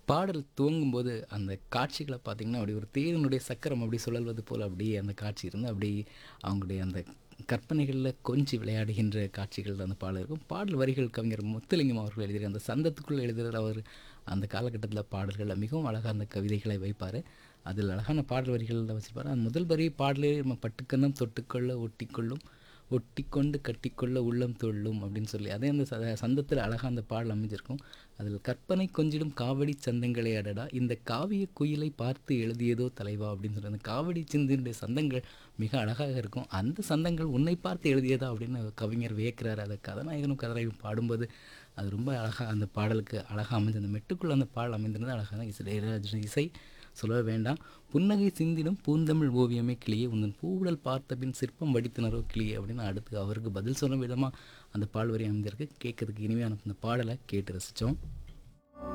பாடல் துவங்கும்போது அந்த காட்சிகளை பார்த்தீங்கன்னா அப்படி ஒரு தேரினுடைய சக்கரம் அப்படி சுழல்வது போல் அப்படியே அந்த காட்சி இருந்து அப்படி அவங்களுடைய அந்த கற்பனைகளில் கொஞ்சி விளையாடுகின்ற காட்சிகள் அந்த பாடல் இருக்கும் பாடல் வரிகள் கவிஞர் முத்துலிங்கம் அவர்கள் எழுதிய அந்த சந்தத்துக்குள் எழுதுகிற அவர் அந்த காலகட்டத்தில் பாடல்களில் மிகவும் அழகாக அந்த கவிதைகளை வைப்பார் அதில் அழகான பாடல் வரிகளில் வச்சுருப்பார் அந்த முதல் வரி பாடலே நம்ம பட்டுக்கண்ணம் தொட்டுக்கொள்ள ஒட்டிக்கொள்ளும் ஒட்டிக்கொண்டு கட்டிக்கொள்ள உள்ளம் தொள்ளும் அப்படின்னு சொல்லி அதே அந்த ச சந்தத்தில் அழகாக அந்த பாடல் அமைஞ்சிருக்கும் அதில் கற்பனை கொஞ்சிடும் காவடி சந்தங்களே அடடா இந்த காவிய குயிலை பார்த்து எழுதியதோ தலைவா அப்படின்னு சொல்லி அந்த காவடி சிந்தினுடைய சந்தங்கள் மிக அழகாக இருக்கும் அந்த சந்தங்கள் உன்னை பார்த்து எழுதியதா அப்படின்னு கவிஞர் வியக்கிறார் அதை கதாநாயகனும் கதாநாயகனும் பாடும்போது அது ரொம்ப அழகாக அந்த பாடலுக்கு அழகாக அமைஞ்சு அந்த மெட்டுக்குள்ள அந்த பாடல் அமைந்திருந்தது அழகான இசை இளையராஜா இசை சொல்ல வேண்டாம் புன்னகை சிந்திடும் பூந்தமிழ் ஓவியமே கிளியே உந்தன் பூவுடல் பார்த்த பின் சிற்பம் வடித்தினரோ கிளியே அப்படின்னு அடுத்து அவருக்கு பதில் சொல்லும் விதமாக அந்த பால் வரி அமைந்திருக்கு கேட்கறதுக்கு இனிமையான அந்த பாடலை கேட்டு ரசித்தோம்